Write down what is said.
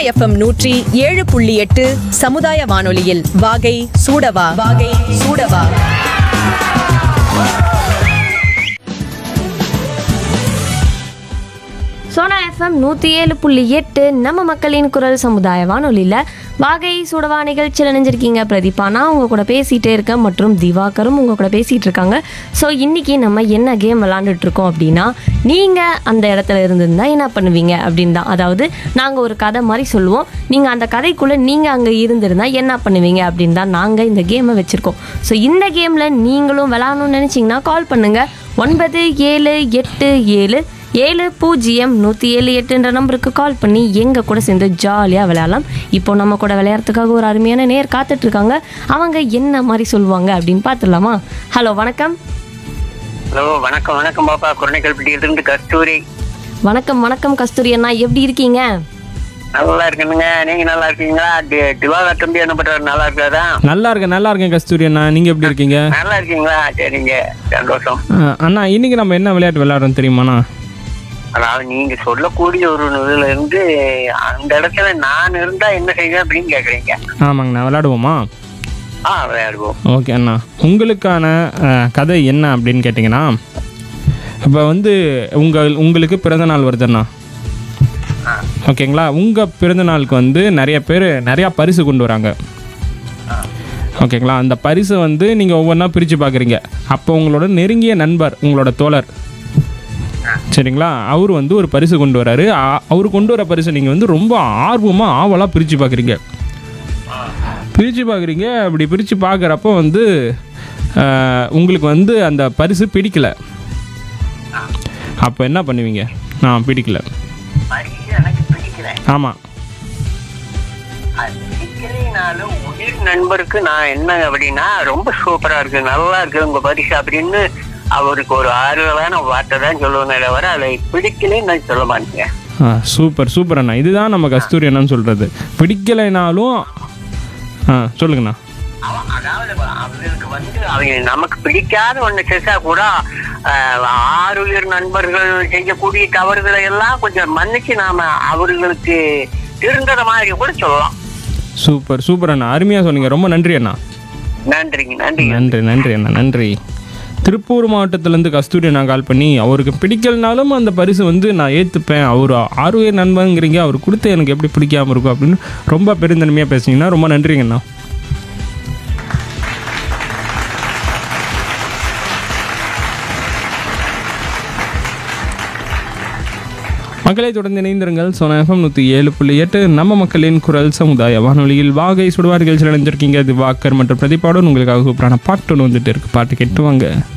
FM நூற்றி ஏழு புள்ளி எட்டு சமுதாய வானொலியில் வாகை சூடவா வாகை சூடவா சோனா எஃப்எம் நூற்றி ஏழு புள்ளி எட்டு நம்ம மக்களின் குரல் சமுதாய வானொலியில் வாகை சுடவா நிகழ்ச்சியில் நினைஞ்சிருக்கீங்க பிரதீபா நான் உங்கள் கூட பேசிகிட்டே இருக்கேன் மற்றும் திவாகரும் உங்கள் கூட பேசிகிட்டு இருக்காங்க ஸோ இன்றைக்கி நம்ம என்ன கேம் விளாண்டுட்டு இருக்கோம் அப்படின்னா நீங்கள் அந்த இடத்துல இருந்திருந்தா என்ன பண்ணுவீங்க அப்படின்னு தான் அதாவது நாங்கள் ஒரு கதை மாதிரி சொல்லுவோம் நீங்கள் அந்த கதைக்குள்ளே நீங்கள் அங்கே இருந்திருந்தா என்ன பண்ணுவீங்க அப்படின்னு தான் நாங்கள் இந்த கேமை வச்சுருக்கோம் ஸோ இந்த கேமில் நீங்களும் விளாடணும்னு நினச்சிங்கன்னா கால் பண்ணுங்கள் ஒன்பது ஏழு எட்டு ஏழு ஏழு பூஜ்ஜியம் நூற்றி ஏழு எட்டுன்ற நம்பருக்கு கால் பண்ணி எங்கள் கூட சேர்ந்து ஜாலியாக விளையாடலாம் இப்போ நம்ம கூட விளையாடுறதுக்காக ஒரு அருமையான நேர் காத்துட்டு இருக்காங்க அவங்க என்ன மாதிரி சொல்லுவாங்க அப்படின்னு பார்த்துடலாமா ஹலோ வணக்கம் ஹலோ வணக்கம் வணக்கம் பாப்பா குரணைக்கல்பட்டியிலிருந்து கஸ்தூரி வணக்கம் வணக்கம் கஸ்தூரி அண்ணா எப்படி இருக்கீங்க நல்லா இருக்கணுங்க நீங்க நல்லா இருக்கீங்களா தி- திவாகர் தம்பி என்ன பண்றாரு நல்லா இருக்காரா நல்லா இருக்கேன் நல்லா இருக்கேன் கஸ்தூரி அண்ணா நீங்கள் எப்படி இருக்கீங்க நல்லா இருக்கீங்களா சரிங்க சந்தோஷம் அஹ், அண்ணா இன்னைக்கு நம்ம என்ன விளையாட்டு விளையாடுறோம் தெரியுமாண்ணா அதாவது நீங்க சொல்லக்கூடிய ஒரு இதுல இருந்து அந்த இடத்துல நான் இருந்தா என்ன செய்வேன் அப்படின்னு கேக்குறீங்க ஆமாங்கண்ணா விளையாடுவோமா ஆ விளையாடுவோம் ஓகே அண்ணா உங்களுக்கான அஹ், கதை என்ன அப்படின்னு கேட்டிங்கன்னா இப்போ வந்து உங்கள் உங்களுக்கு பிறந்த நாள் வருதுண்ணா ஓகேங்களா உங்கள் பிறந்த நாளுக்கு வந்து நிறைய பேர் நிறையா பரிசு கொண்டு வராங்க ஓகேங்களா அந்த பரிசை வந்து நீங்கள் ஒவ்வொன்றா பிரித்து பார்க்குறீங்க அப்போ உங்களோட நெருங்கிய நண்பர் உங்களோட தோழர் சரிங்களா அவர் வந்து ஒரு பரிசு கொண்டு வராரு அ- அவர் கொண்டு வர பரிசை நீங்கள் வந்து ரொம்ப ஆர்வமாக ஆவலாக பிரித்து பார்க்குறீங்க பிரித்து பார்க்குறீங்க அப்படி பிரித்து பார்க்குறப்போ வந்து ஆஹ், உங்களுக்கு வந்து அந்த பரிசு பிடிக்கல அப்போ என்ன பண்ணுவீங்க நான் பிடிக்கல பரிசு எனக்கு பிடிக்கல ஆமாம் அது பிடிக்கலைனாலும் உயிர் நண்பருக்கு நான் என்ன அப்படின்னா ரொம்ப சூப்பரா இருக்கு நல்லா இருக்கு உங்க பரிசு அப்படின்னு அவருக்கு ஒரு ஆறுதலான வார்த்தை தான் சொல்லுவேனே தவிர அதை பிடிக்கலைன்னு நான் சொல்ல மாட்டேங்க ஆ சூப்பர் சூப்பர் அண்ணா இதுதான் நம்ம கஸ்தூரி அண்ணான்னு சொல்கிறது பிடிக்கலைனாலும் ஆ சொல்லுங்கண்ணா அவ- அதாவது அவங்களுக்கு வந்து அவங்க நமக்கு பிடிக்காத ஒண்ணு செஞ்சா கூட ஆஹ், ஆறுயிர் நண்பர்கள் செய்யக்கூடிய தவறுகளை எல்லாம் கொஞ்சம் மன்னிச்சு நாம அவர்களுக்கு திருந்தத மாதிரி கூட சொல்லலாம் சூப்பர் சூப்பர் அண்ணா அருமையாக சொன்னீங்க ரொம்ப நன்றி அண்ணா நன்றிங்க நன்றி நன்றி நன்றி அண்ணா நன்றி திருப்பூர் மாவட்டத்துலேருந்து கஸ்தூரி நான் கால் பண்ணி அவருக்கு பிடிக்கலனாலும் அந்த பரிசு வந்து நான் ஏற்றுப்பேன் அவர் ஆர்வ நண்பங்கிறீங்க அவர் கொடுத்து எனக்கு எப்படி பிடிக்காம இருக்கும் அப்படின்னு ரொம்ப பெருந்தன்மையாக பேசுனீங்கன்னா ரொம்ப நன்றிங்கண்ணா மக்களை தொடர்ந்து இணைந்திருங்கள் சோனா எஃப்எம் நூற்றி ஏழு புள்ளி எட்டு நம்ம மக்களின் குரல் சமுதாய வானொலியில் வாகை சுடுவார்கள் நினைஞ்சிருக்கீங்க இது வாக்கர் மற்றும் பிரதிபாடன் உங்களுக்காக சூப்பரான பாட்டு ஒன்று வந்துட்டு இருக்கு பாட்டு கேட்டு வாங்க